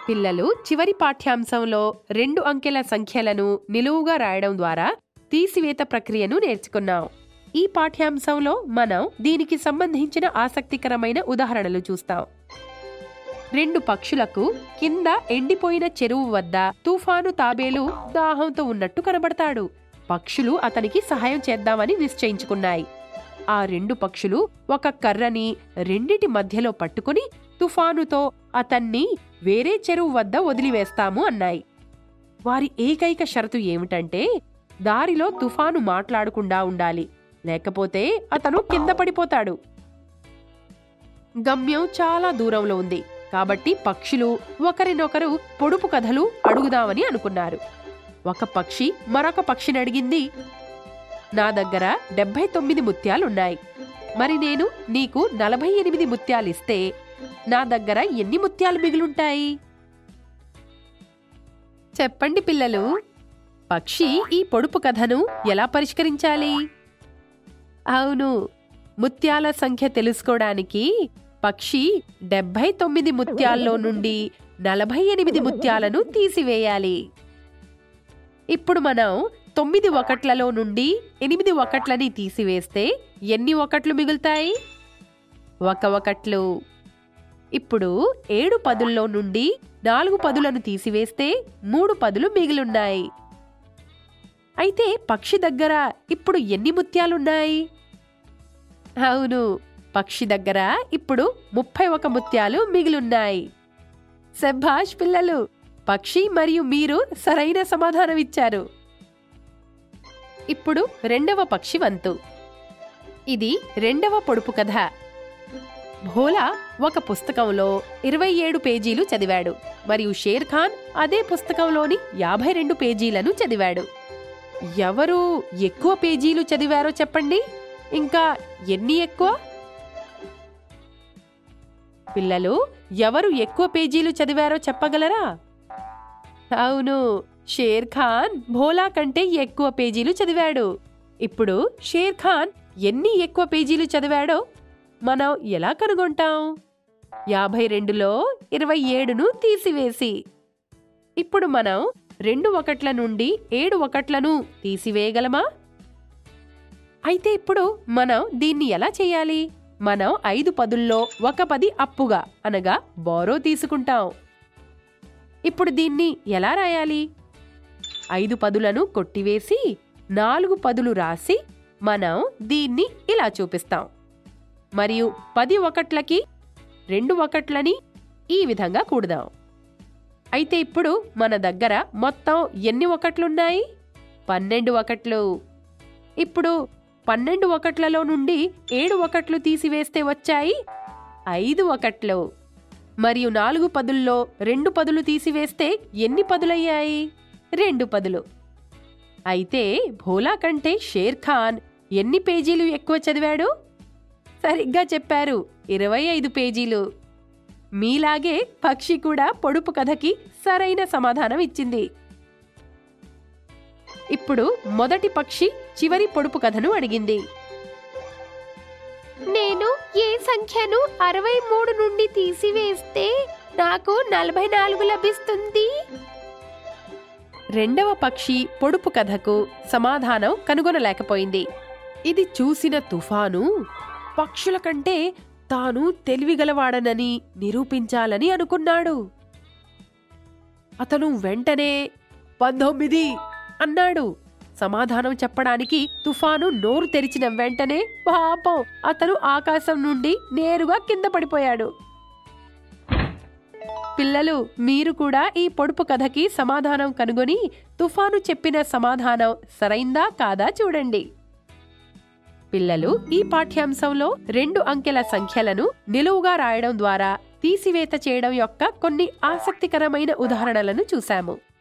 పిల్లలు చివరి పాఠ్యాంశంలో రెండు అంకెల సంఖ్యలను నిలువుగా రాయడం ద్వారా తీసివేత ప్రక్రియను నేర్చుకున్నాం ఈ పాఠ్యాంశంలో మనం దీనికి సంబంధించిన ఆసక్తికరమైన ఉదాహరణలు చూస్తాం రెండు పక్షులకు కింద ఎండిపోయిన చెరువు వద్ద తుఫాను తాబేలు దాహంతో ఉన్నట్టు కనబడతాడు పక్షులు అతనికి సహాయం చేద్దామని నిశ్చయించుకున్నాయి ఆ రెండు పక్షులు ఒక కర్రని రెండిటి మధ్యలో పట్టుకుని తుఫానుతో అతన్ని వేరే చెరువు వద్ద వదిలివేస్తాము అన్నాయి వారి ఏకైక షరతు ఏమిటంటే దారిలో తుఫాను మాట్లాడకుండా ఉండాలి లేకపోతే అతను కింద పడిపోతాడు గమ్యం చాలా దూరంలో ఉంది కాబట్టి పక్షులు ఒకరినొకరు పొడుపు కథలు అడుగుదామని అనుకున్నారు ఒక పక్షి మరొక పక్షిని అడిగింది నా దగ్గర డెబ్బై తొమ్మిది ముత్యాలున్నాయి మరి నేను నీకు నలభై ఎనిమిది ముత్యాలిస్తే నా దగ్గర ఎన్ని ముత్యాలు మిగులుంటాయి చెప్పండి పిల్లలు పక్షి ఈ పొడుపు కథను ఎలా పరిష్కరించాలి అవును ముత్యాల సంఖ్య తెలుసుకోవడానికి పక్షి డెబ్బై తొమ్మిది ముత్యాల్లో నుండి నలభై ఎనిమిది ముత్యాలను తీసివేయాలి ఇప్పుడు మనం తొమ్మిది ఒకట్లలో నుండి ఎనిమిది ఒకట్లని తీసివేస్తే ఎన్ని ఒకట్లు మిగులుతాయి ఒక ఒకట్లు ఇప్పుడు ఏడు పదుల్లో నుండి నాలుగు పదులను తీసివేస్తే మూడు పదులు మిగిలున్నాయి అయితే పక్షి దగ్గర ఇప్పుడు ఎన్ని ముత్యాలున్నాయి అవును పక్షి దగ్గర ఇప్పుడు ముప్పై ఒక ముత్యాలు మిగిలున్నాయి శభాష్ పిల్లలు పక్షి మరియు మీరు సరైన సమాధానం ఇచ్చారు ఇప్పుడు రెండవ పక్షి వంతు ఇది రెండవ పొడుపు కథ భోలా ఒక పుస్తకంలో ఇరవై ఏడు పేజీలు చదివాడు మరియు షేర్ ఖాన్ అదే పుస్తకంలోని యాభై రెండు పేజీలను చదివాడు ఎవరు ఎక్కువ పేజీలు చదివారో చెప్పండి ఇంకా ఎన్ని ఎక్కువ పిల్లలు ఎవరు ఎక్కువ పేజీలు చదివారో చెప్పగలరా అవును షేర్ ఖాన్ భోలా కంటే ఎక్కువ పేజీలు చదివాడు ఇప్పుడు షేర్ ఖాన్ ఎన్ని ఎక్కువ పేజీలు చదివాడో మనం ఎలా కనుగొంటాం యాభై రెండులో ఇరవై ఏడును తీసివేసి ఇప్పుడు మనం రెండు ఒకట్ల నుండి ఏడు ఒకట్లను తీసివేయగలమా అయితే ఇప్పుడు మనం దీన్ని ఎలా చేయాలి మనం ఐదు పదుల్లో ఒక పది అప్పుగా అనగా బోరో తీసుకుంటాం ఇప్పుడు దీన్ని ఎలా రాయాలి ఐదు పదులను కొట్టివేసి నాలుగు పదులు రాసి మనం దీన్ని ఇలా చూపిస్తాం మరియు పది ఒకట్లకి రెండు ఒకట్లని ఈ విధంగా కూడదాం అయితే ఇప్పుడు మన దగ్గర మొత్తం ఎన్ని ఒకట్లున్నాయి పన్నెండు ఒకట్లు ఇప్పుడు పన్నెండు ఒకట్లలో నుండి ఏడు ఒకట్లు తీసివేస్తే వచ్చాయి ఐదు ఒకట్లు మరియు నాలుగు పదుల్లో రెండు పదులు తీసివేస్తే ఎన్ని పదులయ్యాయి రెండు పదులు అయితే భోలా కంటే షేర్ ఖాన్ ఎన్ని పేజీలు ఎక్కువ చదివాడు సరిగ్గా చెప్పారు ఇరవై ఐదు పేజీలు మీలాగే పక్షి కూడా పొడుపు కథకి సరైన సమాధానం ఇచ్చింది ఇప్పుడు మొదటి పక్షి చివరి పొడుపు కథను అడిగింది నేను ఏ సంఖ్యను అరవై మూడు నుండి తీసివేస్తే నాకు నలభై నాలుగు లభిస్తుంది రెండవ పక్షి పొడుపు కథకు సమాధానం కనుగొనలేకపోయింది ఇది చూసిన తుఫాను పక్షుల కంటే తాను తెలివిగలవాడనని నిరూపించాలని అనుకున్నాడు అతను వెంటనే పంతొమ్మిది అన్నాడు సమాధానం చెప్పడానికి తుఫాను నోరు తెరిచిన వెంటనే పాపం అతను ఆకాశం నుండి నేరుగా కింద పడిపోయాడు పిల్లలు మీరు కూడా ఈ పొడుపు కథకి సమాధానం కనుగొని తుఫాను చెప్పిన సమాధానం సరైందా కాదా చూడండి పిల్లలు ఈ పాఠ్యాంశంలో రెండు అంకెల సంఖ్యలను నిలువుగా రాయడం ద్వారా తీసివేత చేయడం యొక్క కొన్ని ఆసక్తికరమైన ఉదాహరణలను చూశాము